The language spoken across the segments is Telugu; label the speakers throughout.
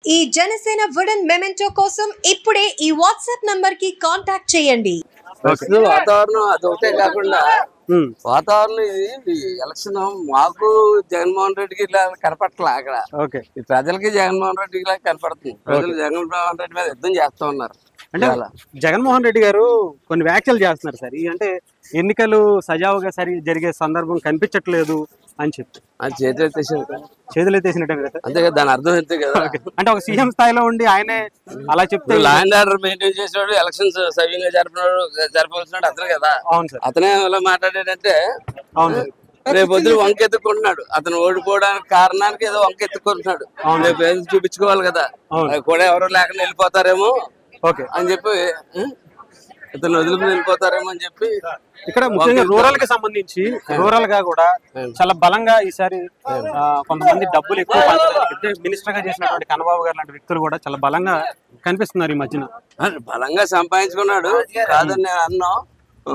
Speaker 1: ఈ జనసేన వుడెన్ మెమెంటో కోసం ఇప్పుడే ఈ వాట్సాప్ నంబర్ కి కాంటాక్ట్ చేయండి
Speaker 2: ప్రస్తుతం వాతావరణం అదొకటే కాకుండా
Speaker 3: ఉమ్,
Speaker 2: వాతావరణం ఇది ఎలక్షన్ మాకు జగన్మోహన్ రెడ్డికి ఇలా కనపట్లా అక్కడ
Speaker 3: ఓకే
Speaker 2: ఈ ప్రజలకి జగన్మోహన్ రెడ్డికి ఇలా కనపడుతుంది ప్రజలు జగన్మోహన్ రెడ్డి మీద యుద్ధం చేస్తూ ఉన్నారు
Speaker 3: అంటే
Speaker 2: ఇవాళ.
Speaker 3: జగన్మోహన్ రెడ్డి గారు కొన్ని వ్యాఖ్యలు చేస్తున్నారు సార్ ఈ అంటే ఎన్నికలు సజావుగా సరి జరిగే సందర్భం కనిపించట్లేదు అని చెప్పి
Speaker 2: ఆ చేతులు ఎత్తేసారు కదా.
Speaker 3: చేతులు ఎత్తేసినట్టే కదా
Speaker 2: అంతే కదా దాని అర్థం అంతే కదా
Speaker 3: అంటే ఒక సీఎం స్థాయిలో ఉండి ఆయనే అలా చెప్తే
Speaker 2: ఇప్పుడు లా అండ్ ఆర్డర్ మెయింటైన్ చేసేవాడు ఎలక్షన్స్ సవ్యంగా జరపనాడు జరపవలసినాడు అతను కదా
Speaker 3: అవును సార్
Speaker 2: అతనే అలా మాట్లాడాడంటే
Speaker 3: అవును సార్
Speaker 2: రేపు పొద్దున వంక ఎత్తుకుంటున్నాడు అతను ఓడిపోవడానికి కారణానికి ఏదో వంక ఎత్తుకుంటున్నాడు రేపు ఏదో చూపించుకోవాలి కదా
Speaker 3: అవును.
Speaker 2: అది కూడా ఎవరు లేకుండా వెళ్ళిపోతారేమో
Speaker 3: ఓకే
Speaker 2: అని చెప్పి ఉం? ఇతను వదులుకుని వెళ్ళిపోతారేమో అని చెప్పి
Speaker 3: ఇక్కడ ముఖ్యంగా రూరల్ కి సంబంధించి రూరల్ గా కూడా చాలా బలంగా ఈసారి ఆ, కొంతమంది డబ్బులు ఎక్కువ పంచడానికి మినిస్టర్ గా చేసినటువంటి కన్నబాబు గారు లాంటి వ్యక్తులు కూడా చాలా బలంగా కనిపిస్తున్నారు ఈ మధ్యన
Speaker 2: ఆ, బలంగా సంపాదించుకున్నాడు కాదని నేను అన్నాం ఆ,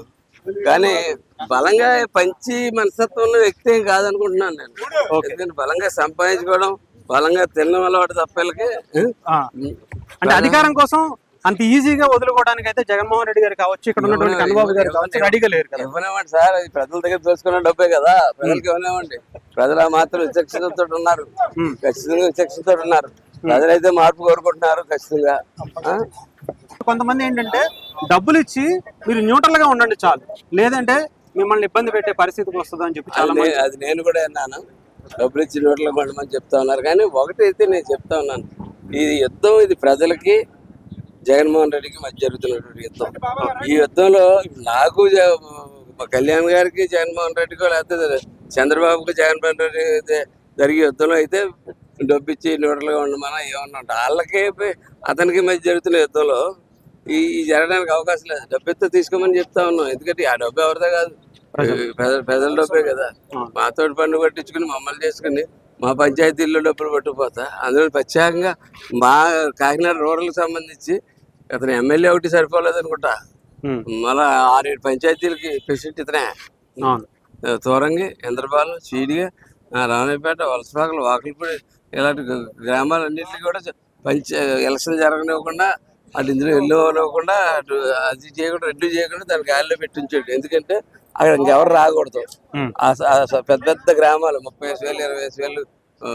Speaker 2: కానీ బలంగా పంచి మనస్తత్వం ఉన్న వ్యక్తి ఏం కాదనుకుంటున్నాను నేను ఎందుకంటే బలంగా సంపాదించుకోవడం బలంగా తినడం అలవాటు తప్పలకి
Speaker 3: ఆ, అంటే అధికారం కోసం అంత ఈజీగా వదులుకోవడానికి అయితే జగన్మోహన్ రెడ్డి గారు కావచ్చు ఇక్కడ ఉన్నటువంటి కన్నబాబు గారు కావచ్చు రెడీగా లేరు కదా
Speaker 2: ఇవ్వనివ్వండి సార్ అది ప్రజల దగ్గర దోచుకున్న డబ్బే కదా ప్రజలకి ఇవ్వనివ్వండి ప్రజలు ఆ మాత్రం విచక్షణతో ఉన్నారు ఖచ్చితంగా విచక్షణతో ఉన్నారు ప్రజలైతే మార్పు కోరుకుంటున్నారు ఖచ్చితంగా ఆ?
Speaker 3: కొంతమంది ఏంటంటే డబ్బులు ఇచ్చి మీరు న్యూట్రల్ గా ఉండండి చాలు లేదంటే మిమ్మల్ని ఇబ్బంది పెట్టే పరిస్థితికి వస్తుంది అని చెప్పి చాలా
Speaker 2: అది నే- అది నేను కూడా విన్నాను డబ్బులు ఇచ్చి నోట్లో పండమని చెప్తా ఉన్నారు కానీ ఒకటైతే నేను చెప్తా ఉన్నాను ఇది యుద్ధం ఇది ప్రజలకి జగన్మోహన్ రెడ్డికి మధ్య జరుగుతున్నటువంటి యుద్ధం ఈ యుద్ధంలో నాకు జ- మా కళ్యాణ్ గారికి జగన్మోహన్ రెడ్డికో లేకపోతే చంద్రబాబుకి జగన్మోహన్ రెడ్డి జ- జరిగే యుద్ధంలో అయితే డబ్బు ఇచ్చి న్యూట్రల్గా ఉండమన్నా ఏమన్నా ఉంటా వాళ్ళకి అతనికి మధ్య జరుగుతున్న యుద్ధంలో ఈ ఈ జరగడానికి అవకాశం లేదు డబ్బు ఎత్తే తీసుకోమని చెప్తా ఉన్నాం ఎందుకంటే ఆ డబ్బు ఎవరిదో కాదు ప్రజల ప్రజల డబ్బే కదా మా తోటి పన్ను పట్టించుకుని మమ్మల్ని చేసుకుని మా పంచాయతీల్లో డబ్బులు పట్టుకుపోతా అందులో ప్రత్యేకంగా మా కాకినాడ రూరల్కి సంబంధించి అతను ఎమ్మెల్యే ఒకటి సరిపోలేదు అనుకుంటా
Speaker 3: ఉమ్,
Speaker 2: మళ్ళా ఆరేడు పంచాయతీలకి ప్రెసిడెంట్ ఇతనే
Speaker 3: అవును
Speaker 2: తోరంగి ఇంద్రపాలెం చీడిగా రామయ్యపేట వలసపాకలు వాకిలిపూడి ఇలాంటి గ- గ్రామాలన్నింటికి కూడా చ- పంచ ఎలక్షన్ జరగనివ్వకుండా అటు ఇందులో వెళ్ళనివ్వకుండా అటు అది చేయకుండా రెండు చేయకుండా దాని గాలిలో పెట్టించాడు ఎందుకంటే అక్కడ ఇంకెవరు రాకూడదు
Speaker 3: ఉమ్.
Speaker 2: ఆ స- ఆ స- పెద్ద పెద్ద గ్రామాలు ముప్పై వేసు వేలు ఇరవై వేసు వేలు ఆ,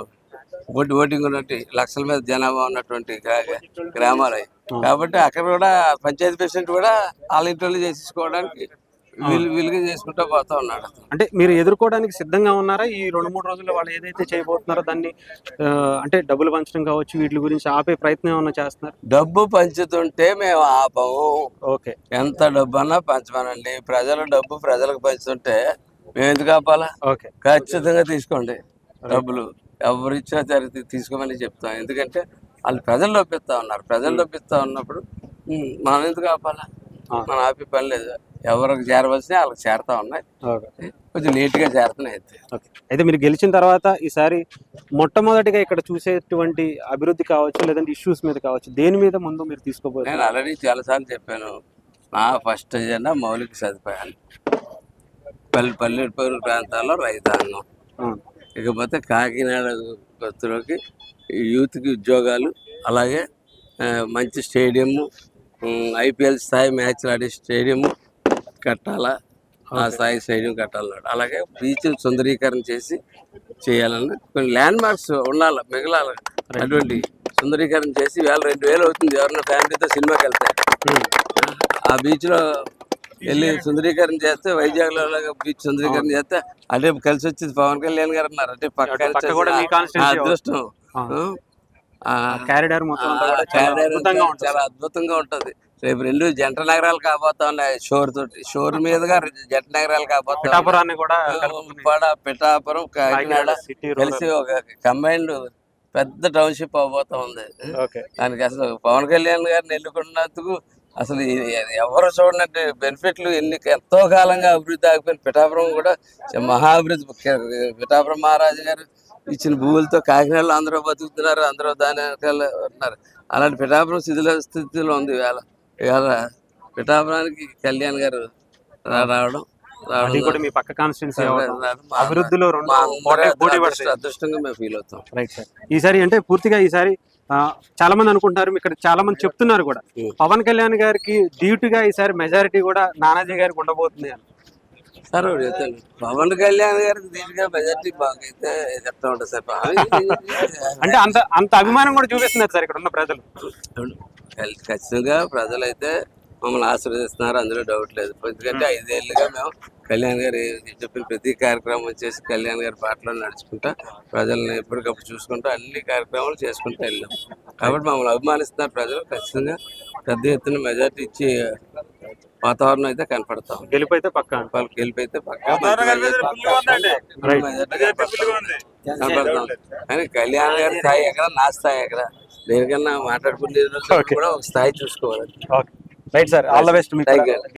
Speaker 2: ఓటి ఓటింగ్ ఉన్నట్టు లక్షల మీద జనాభా ఉన్నటువంటి గ్రా- గ్రామాలు అవి కాబట్టి అక్కడ కూడా పంచాయతీ ప్రెసిడెంట్ కూడా వాళ్ళ ఇంట్లో చేసేసుకోవడానికి వీలు వీలుగా చేసుకుంటూ పోతా ఉన్నాడు అతను.
Speaker 3: అంటే మీరు ఎదుర్కోవడానికి సిద్ధంగా ఉన్నారా ఈ రెండు మూడు రోజుల్లో వాళ్ళు ఏదైతే చేయబోతున్నారో దాన్ని ఆ, అంటే డబ్బులు పంచడం కావచ్చు వీటి గురించి ఆపే ప్రయత్నం ఏమన్నా చేస్తున్నారు
Speaker 2: డబ్బు పంచుతుంటే మేము ఆపము
Speaker 3: ఓకే
Speaker 2: ఎంత డబ్బు అన్నా పంచమనండి ప్రజల డబ్బు ప్రజలకు పంచుతుంటే మేము ఎందుకు ఆపాలా
Speaker 3: ఓకే
Speaker 2: ఖచ్చితంగా తీసుకోండి డబ్బులు ఎవరు ఇచ్చినా సరే తీ- తీసుకోమని చెప్తాం ఎందుకంటే వాళ్ళు ప్రజలు డబ్బిస్తా ఉన్నారు ప్రజలు డబ్బిస్తా ఉన్నప్పుడు ఉమ్, మనం ఎందుకు ఆపాలా
Speaker 3: ఆ.
Speaker 2: మనం ఆపే పని లేదు ఎవరికి చేరవలసిన వాళ్ళకి చేరుతా ఉన్నాయి
Speaker 3: ఓకే
Speaker 2: కొంచెం లేట్గా చేరుతున్నాయి అయితే
Speaker 3: ఓకే అయితే మీరు గెలిచిన తర్వాత ఈసారి మొట్టమొదటిగా ఇక్కడ చూసేటువంటి అభివృద్ధి కావచ్చు లేదంటే ఇష్యూస్ మీద కావచ్చు దేని మీద ముందు మీరు తీసుకోబోతున్నారు
Speaker 2: నేను ఆల్రెడీ చాలాసార్లు చెప్పాను నా ఫస్ట్ ఎజెండా మౌలిక సదుపాయాలు పల్లె పల్లెటూరు ప్రాంతాల్లో రైతాంగం
Speaker 3: అవును.
Speaker 2: ఇకపోతే కాకినాడ భక్తులకి యూత్కి ఉద్యోగాలు అలాగే ఆ, మంచి స్టేడియము ఐపీఎల్ స్థాయి మ్యాచ్లు ఆడే స్టేడియము కట్టాలా ఆ స్థాయి స్టేడియం కట్టాలన్నాడు అలాగే బీచ్ సుందరీకరణ చేసి చేయాలని కొన్ని ల్యాండ్ మార్క్స్ ఉండాలి మిగలాలి అటువంటి సుందరీకరణ చేసి వేల రెండు వేలు అవుతుంది ఎవరైనా ఫ్యామిలీతో సినిమాకి వెళ్తే
Speaker 3: ఉమ్.
Speaker 2: ఆ బీచ్ లో వెళ్ళి సుందరీకరణ చేస్తే వైజాగ్ లో బీచ్ సుందరీకరణ చేస్తే అదే కలిసి వచ్చింది పవన్ కళ్యాణ్ గారు అన్నారు అంటే పక్క
Speaker 3: అటు పక్క కూడా మీ constituency
Speaker 2: అదృష్టం
Speaker 3: ఆ.
Speaker 2: ఆ,
Speaker 3: క్యారిడార్ మొత్తం అంతా కూడా
Speaker 2: ఆ,
Speaker 3: చాలా
Speaker 2: క్యారియర్
Speaker 3: అద్భుతంగా ఉంటుంది
Speaker 2: చాలా అద్భుతంగా ఉంటది రేపు రెండు జంట నగరాలు కాబోతా ఉన్నాయి షోర్ తోటి షోర్ మీదుగా జంట నగరాలు కాబోతా ఉన్నాయి.
Speaker 3: పిఠాపురాన్ని కూడా
Speaker 2: ఉప్పాడ పిఠాపురం కాకినాడ
Speaker 3: సిటీ
Speaker 2: కలిసి ఒక కంబైన్డ్ పెద్ద టౌన్షిప్ అవబోతా ఉంది
Speaker 3: ఓకే
Speaker 2: దానికి అసలు పవన్ కళ్యాణ్ గారిని ఎన్నుకున్నందుకు అసలు ఈ- ఎవరు చూడనట్టు బెనిఫిట్లు ఎన్ని ఎంతో కాలంగా అభివృద్ధి ఆగిపోయిన పిఠాపురం కూడా చ- మహా అభివృద్ధి కే- పిఠాపురం మహారాజు గారు ఇచ్చిన భూములతో కాకినాడలో అందరూ బతుకుతున్నారు అందరూ దాని వెనకాల ఉన్నారు అలాంటి పిఠాపురం శిథిల స్థితిలో ఉంది ఇవాళ ఇవాళ పిఠాపురానికి కళ్యాణ్ గారు రా- రావడం
Speaker 3: అది కూడా మీ పక్క కాన్స్టిట్యున్సీ
Speaker 2: మా-
Speaker 3: అభివృద్ధిలో రెండు
Speaker 2: మా
Speaker 3: పోటీ
Speaker 2: అందరి
Speaker 3: పోటీ
Speaker 2: అదృష్ట-
Speaker 3: పడతాయి
Speaker 2: అదృష్టంగా మేము ఫీల్ అవుతాం
Speaker 3: రైట్ సార్ ఈసారి అంటే పూర్తిగా ఈసారి ఆ, చాలా మంది అనుకుంటున్నారు ఇక్కడ చాలా మంది చెప్తున్నారు కూడా
Speaker 2: Hmm.
Speaker 3: పవన్ కళ్యాణ్ గారికి డ్యూటీగా ఈసారి మెజారిటీ కూడా నానాజీ గారికి ఉండబోతుంది అని
Speaker 2: సార్ ఒకటి చెప్తాను పవన్ కళ్యాణ్ గారికి దీనిగా మెజార్టీ బాగా అయితే చెప్తా ఉంటారు సార్
Speaker 3: అంటే అంత అంత అభిమానం కూడా చూపిస్తున్నారు సార్ ఇక్కడ ఉన్న ప్రజలు
Speaker 2: ఖ- ఖచ్చితంగా ప్రజలైతే మమ్మల్ని ఆశీర్వదిస్తున్నారు అందులో డౌట్ లేదు ఎందుకంటే ఐదేళ్లుగా మేము కళ్యాణ్ గారు చెప్పిన ప్రతి కార్యక్రమం వచ్చేసి కళ్యాణ్ గారి బాటలో నడుచుకుంటా ప్రజల్ని ఎప్పటికప్పుడు చూసుకుంటూ అన్ని కార్యక్రమాలు చేసుకుంటూ వెళ్ళాం కాబట్టి మమ్మల్ని అభిమానిస్తున్నారు ప్రజలు ఖచ్చితంగా పెద్ద ఎత్తున మెజార్టీ ఇచ్చి వాతావరణం అయితే కనపడతాం
Speaker 3: గెలుపు అయితే పక్క
Speaker 2: వాళ్ళకి గెలిపైతే పక్కా కనపడతాం కానీ కళ్యాణ్ గారి స్థాయి ఎక్కడ నా స్థాయి ఎక్కడ దేనికన్నా మాట్లాడుకునే కూడా ఒక స్థాయి చూసుకోవాలి
Speaker 3: okay right sir all the best మీకు
Speaker 2: Thank you.